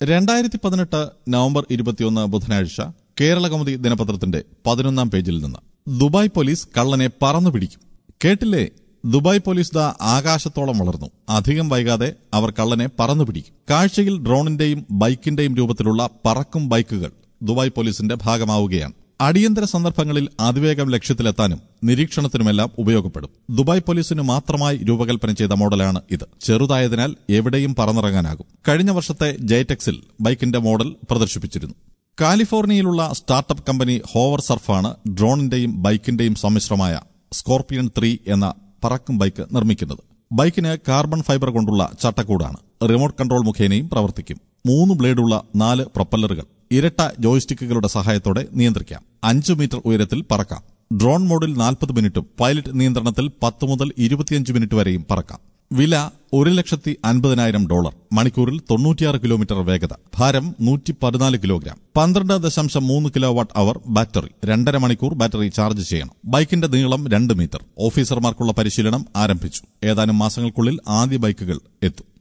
രണ്ടായിരത്തി പതിനെട്ട് നവംബർ ഇരുപത്തിയൊന്ന് ബുധനാഴ്ച കേരള കൗമുദി ദിനപത്രത്തിന്റെ പതിനൊന്നാം പേജിൽ നിന്ന് ദുബായ് പോലീസ് കള്ളനെ പറന്നു പിടിക്കും കേട്ടില്ലേ ദുബായ് പോലീസ് ദാ ആകാശത്തോളം വളർന്നു അധികം വൈകാതെ അവർ കള്ളനെ പറന്നു പിടിക്കും കാഴ്ചയിൽ ഡ്രോണിന്റെയും ബൈക്കിന്റെയും രൂപത്തിലുള്ള പറക്കും ബൈക്കുകൾ ദുബായ് പോലീസിന്റെ ഭാഗമാവുകയാണ് അടിയന്തര സന്ദർഭങ്ങളിൽ അതിവേഗം ലക്ഷ്യത്തിലെത്താനും നിരീക്ഷണത്തിനുമെല്ലാം ഉപയോഗപ്പെടും ദുബായ് പോലീസിന് മാത്രമായി രൂപകൽപ്പന ചെയ്ത മോഡലാണ് ഇത് ചെറുതായതിനാൽ എവിടെയും പറന്നിറങ്ങാനാകും കഴിഞ്ഞ വർഷത്തെ ജൈടെക്സിൽ ബൈക്കിന്റെ മോഡൽ പ്രദർശിപ്പിച്ചിരുന്നു കാലിഫോർണിയയിലുള്ള സ്റ്റാർട്ടപ്പ് കമ്പനി ഹോവർ സർഫാണ് ഡ്രോണിന്റെയും ബൈക്കിന്റെയും സമ്മിശ്രമായ സ്കോർപിയൻ ത്രീ എന്ന പറക്കും ബൈക്ക് നിർമ്മിക്കുന്നത് ബൈക്കിന് കാർബൺ ഫൈബർ കൊണ്ടുള്ള ചട്ടക്കൂടാണ് റിമോട്ട് കൺട്രോൾ മുഖേനയും പ്രവർത്തിക്കും മൂന്ന് ബ്ലേഡുള്ള നാല് പ്രൊപ്പല്ലറുകൾ ഇരട്ട ജോയ്സ്റ്റിക്കുകളുടെ സഹായത്തോടെ നിയന്ത്രിക്കാം അഞ്ചു മീറ്റർ ഉയരത്തിൽ പറക്കാം ഡ്രോൺ മോഡിൽ നാൽപ്പത് മിനിറ്റും പൈലറ്റ് നിയന്ത്രണത്തിൽ പത്ത് മുതൽ ഇരുപത്തിയഞ്ച് മിനിറ്റ് വരെയും പറക്കാം വില ഒരു ലക്ഷത്തി അൻപതിനായിരം ഡോളർ മണിക്കൂറിൽ തൊണ്ണൂറ്റിയാറ് കിലോമീറ്റർ വേഗത ഭാരം നൂറ്റി പതിനാല് കിലോഗ്രാം പന്ത്രണ്ട് ദശാംശം മൂന്ന് കിലോ വാട്ട് അവർ ബാറ്ററി രണ്ടര മണിക്കൂർ ബാറ്ററി ചാർജ് ചെയ്യണം ബൈക്കിന്റെ നീളം രണ്ട് മീറ്റർ ഓഫീസർമാർക്കുള്ള പരിശീലനം ആരംഭിച്ചു ഏതാനും മാസങ്ങൾക്കുള്ളിൽ ആദ്യ ബൈക്കുകൾ എത്തും